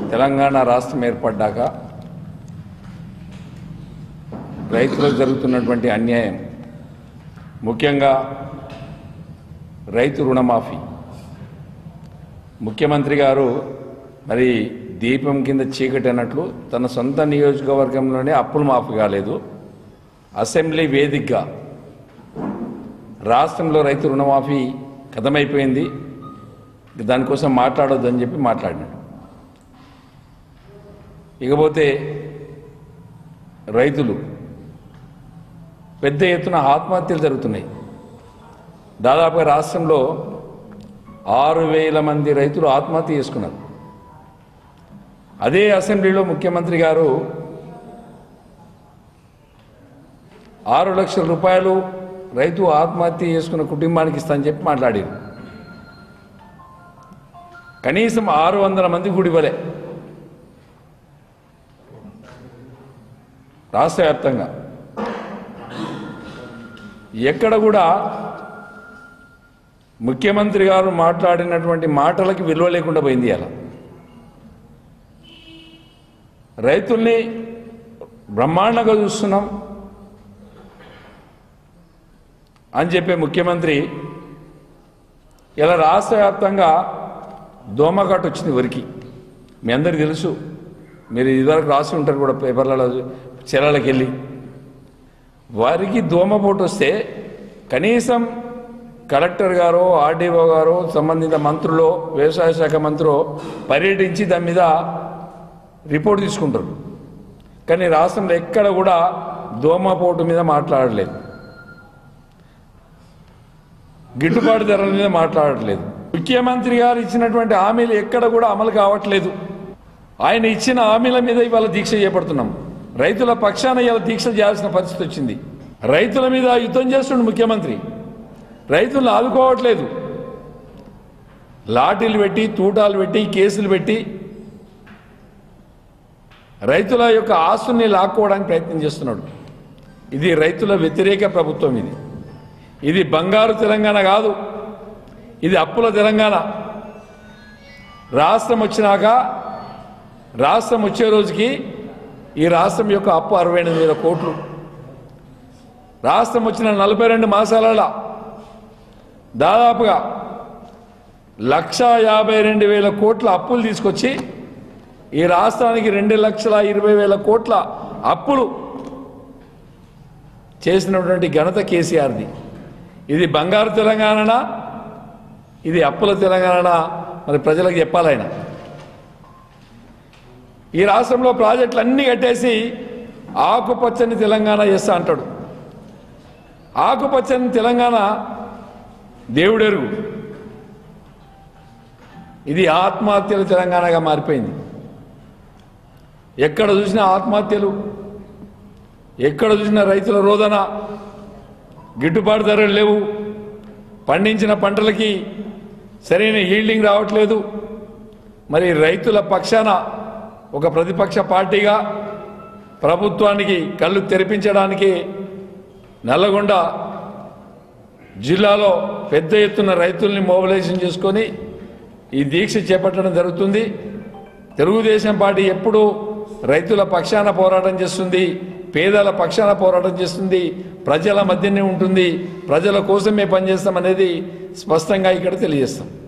తెలంగాణ రాష్ట్రం ఏర్పడ్డాక రైతులకు జరుగుతున్నటువంటి అన్యాయం ముఖ్యంగా రైతు రుణమాఫీ ముఖ్యమంత్రి గారు మరి దీపం కింద చీకటి అన్నట్లు తన సొంత నియోజకవర్గంలోనే అప్పులు మాఫీ కాలేదు అసెంబ్లీ వేదికగా రాష్ట్రంలో రైతు రుణమాఫీ కథమైపోయింది దానికోసం మాట్లాడొద్దని చెప్పి మాట్లాడినాడు ఇకపోతే రైతులు పెద్ద ఎత్తున ఆత్మహత్యలు జరుగుతున్నాయి దాదాపుగా రాష్ట్రంలో ఆరు వేల మంది రైతులు ఆత్మహత్య చేసుకున్నారు అదే అసెంబ్లీలో ముఖ్యమంత్రి గారు ఆరు లక్షల రూపాయలు రైతు ఆత్మహత్య చేసుకున్న కుటుంబానికి ఇస్తానని చెప్పి మాట్లాడారు కనీసం ఆరు వందల మంది కూడా ఇవ్వలే రాష్ట్ర వ్యాప్తంగా ఎక్కడ కూడా ముఖ్యమంత్రి గారు మాట్లాడినటువంటి మాటలకి విలువ లేకుండా పోయింది అలా రైతుల్ని బ్రహ్మాండంగా చూస్తున్నాం అని చెప్పే ముఖ్యమంత్రి ఇలా రాష్ట్ర వ్యాప్తంగా దోమకాటు వచ్చింది వరికి మీ అందరికీ తెలుసు మీరు ఇదివరకు రాసి ఉంటారు కూడా పేపర్లలో చెరలకు వెళ్ళి వారికి దోమపోటు వస్తే కనీసం కలెక్టర్ గారు ఆర్డీఓ గారు సంబంధిత మంత్రులు వ్యవసాయ శాఖ మంత్రులు పర్యటించి దాని మీద రిపోర్ట్ తీసుకుంటారు కానీ రాష్ట్రంలో ఎక్కడ కూడా దోమపోటు మీద మాట్లాడలేదు గిట్టుబాటు ధరల మీద మాట్లాడట్లేదు ముఖ్యమంత్రి గారు ఇచ్చినటువంటి హామీలు ఎక్కడ కూడా అమలు కావట్లేదు ఆయన ఇచ్చిన హామీల మీద ఇవాళ దీక్ష చేపడుతున్నాం రైతుల పక్షాన ఇవాళ దీక్ష చేయాల్సిన పరిస్థితి వచ్చింది రైతుల మీద యుద్ధం చేస్తుండు ముఖ్యమంత్రి రైతులను ఆదుకోవట్లేదు లాఠీలు పెట్టి తూటాలు పెట్టి కేసులు పెట్టి రైతుల యొక్క ఆస్తుల్ని లాక్కోవడానికి ప్రయత్నం చేస్తున్నాడు ఇది రైతుల వ్యతిరేక ప్రభుత్వం ఇది ఇది బంగారు తెలంగాణ కాదు ఇది అప్పుల తెలంగాణ రాష్ట్రం వచ్చినాక రాష్ట్రం వచ్చే రోజుకి ఈ రాష్ట్రం యొక్క అప్పు అరవై ఎనిమిది వేల కోట్లు రాష్ట్రం వచ్చిన నలభై రెండు మాసాలలో దాదాపుగా లక్ష యాభై రెండు వేల కోట్ల అప్పులు తీసుకొచ్చి ఈ రాష్ట్రానికి రెండు లక్షల ఇరవై వేల కోట్ల అప్పులు చేసినటువంటి ఘనత కేసీఆర్ది ఇది బంగారు తెలంగాణనా ఇది అప్పుల తెలంగాణ మరి ప్రజలకు చెప్పాలయన ఈ రాష్ట్రంలో ప్రాజెక్టులు అన్నీ కట్టేసి ఆకుపచ్చని తెలంగాణ చేస్తా అంటాడు ఆకుపచ్చని తెలంగాణ దేవుడెరుగు ఇది ఆత్మహత్యల తెలంగాణగా మారిపోయింది ఎక్కడ చూసినా ఆత్మహత్యలు ఎక్కడ చూసినా రైతుల రోదన గిట్టుబాటు ధరలు లేవు పండించిన పంటలకి సరైన హీల్డింగ్ రావట్లేదు మరి రైతుల పక్షాన ఒక ప్రతిపక్ష పార్టీగా ప్రభుత్వానికి కళ్ళు తెరిపించడానికి నల్లగొండ జిల్లాలో పెద్ద ఎత్తున రైతుల్ని మొబిలైజేషన్ చేసుకొని ఈ దీక్ష చేపట్టడం జరుగుతుంది తెలుగుదేశం పార్టీ ఎప్పుడూ రైతుల పక్షాన పోరాటం చేస్తుంది పేదల పక్షాన పోరాటం చేస్తుంది ప్రజల మధ్యనే ఉంటుంది ప్రజల కోసమే పనిచేస్తాం అనేది స్పష్టంగా ఇక్కడ తెలియజేస్తాం